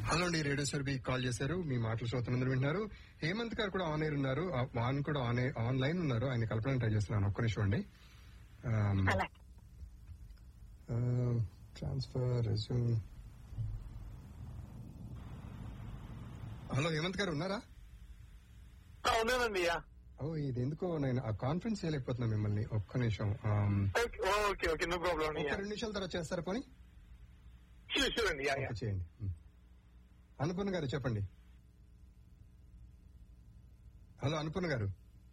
Hello అండి radio సర్బీ call చేశారు మీ మాటలు శ్రోతలందరూ వింటున్నారు హేమంత్ గారు కూడా ఆన్ ఎయిర్ ఉన్నారు ఆ, వాన్ కూడా ఆన్ ఆన్లైన్ ఉన్నారు ఆయన కలపడానికి ట్రై చేస్తున్నాను ఒక్క నిమిషం అండి అలా ట్రాన్స్ఫర్ రెజ్యూమ్ హలో హేమంత్ గారు ఉన్నారా ఉన్నానండి యా ఓ ఇది ఎందుకో నేను ఆ కాన్ఫరెన్స్ చేయలేకపోతున్నా మిమ్మల్ని ఒక్క నిమిషం um, okay okay okay no problem ఒక రెండు నిమిషాల తర్వాత చేస్తారా పోనీ షూర్ షూర్ అండి యా యా ఓకే, చేయండి ఉమ్. అనుపూర్ణ గారు చెప్పండి హలో అనుపూర్ణ గారు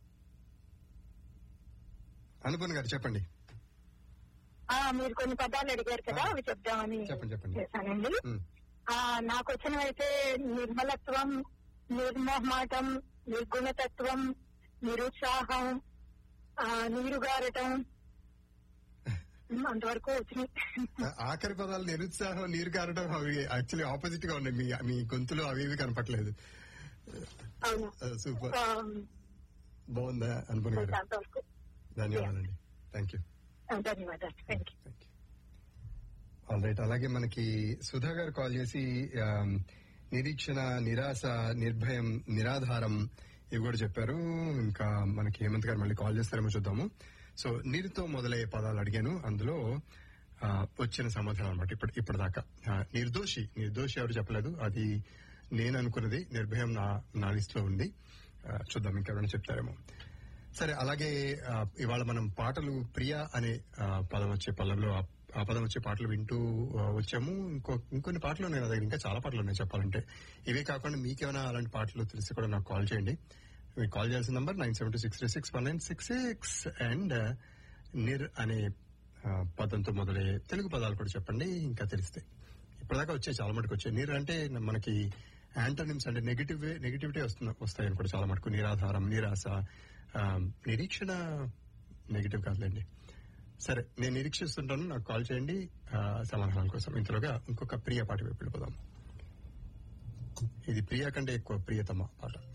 అనుపూర్ణ గారు చెప్పండి ఆ, మీరు కొన్ని పదాలు అడిగారు కదా అవి చెప్దామని చెప్పండి, చెప్పండి. చేశానండి ఉమ్. ఆ, నాకు వచ్చినవైతే నిర్మలత్వం నిర్మోహమాటం నిర్గుణతత్వం నిరుత్సాహం ఆ, నీరుగారటం ఉమ్, అంతవరకు వచ్చినాయి ఆ- ఆఖరి పదాలు నిరుత్సాహం నీరు కారడం అవి యాక్చువల్లీ ఆపోజిట్ గా ఉన్నాయి మీ మీ గొంతులో అవి ఇవి కనపట్లేదు అవును సూపర్ ఆ, బాగుందా అనుపూర్ణ గారు అంతవరకు ధన్యవాదాలండి థ్యాంక్ యూ ఆ, ధన్యవాదాలు థ్యాంక్ యూ ఆల్ రైట్ అలాగే మనకి సుధా గారు కాల్ చేసి ఆమ్, నిరీక్షణ నిరాశ నిర్భయం నిరాధారం ఇవి కూడా చెప్పారు ఇంకా మనకి హేమంత్ గారు మళ్ళీ కాల్ చేస్తారేమో చూద్దాము సో నీరుతో మొదలయ్యే పదాలు అడిగాను అందులో ఆ, వచ్చిన సమాధానం అనమాట ఇప్పుడు ఇప్పటిదాకా ఆ, నిర్దోషి నిర్దోషి ఎవరు చెప్పలేదు అది నేను అనుకున్నది నిర్భయం నా నా లిస్ట్ లో ఉంది ఆ, చూద్దాం ఇంకెవరైనా చెప్తారేమో సరే అలాగే ఆ, ఇవాళ మనం పాటలు ప్రియ అనే ఆ, పదం వచ్చే పదంలో ఆ- ఆ పదం వచ్చే పాటలు వింటూ ఆ, వచ్చాము ఇంకో ఇంకొన్ని పాటలు ఉన్నాయి నా దగ్గర ఇంకా చాలా పాటలు ఉన్నాయి చెప్పాలంటే ఇవే కాకుండా మీకేమైనా అలాంటి పాటలు తెలిసి కూడా నాకు కాల్ చేయండి మీకు కాల్ చేయాల్సిన number nine seven two six three six one nine six six and నిర్ అనే ఆ, పదంతో మొదలయ్యే తెలుగు పదాలు కూడా చెప్పండి ఇంకా తెలిస్తే ఇప్పటిదాకా వచ్చాయి చాలా మటుకు వచ్చాయి నీరు అంటే మనకి యాంటోనిమ్స్ అంటే నెగిటివ్ నెగిటివిటీ వస్తున్న వస్తాయని కూడా చాలా మటుకు నిరాధారం నిరాశ ఆ, నిరీక్షణ నెగిటివ్ కాదులేండి సరే నేను నిరీక్షిస్తుంటాను నాకు కాల్ చేయండి ఆ, సమాధానాల కోసం ఇంతలోగా ఇంకొక ప్రియ పాట వైపు వెళ్ళిపోదాం ఇది ప్రియ కంటే ఎక్కువ ప్రియతమ పాట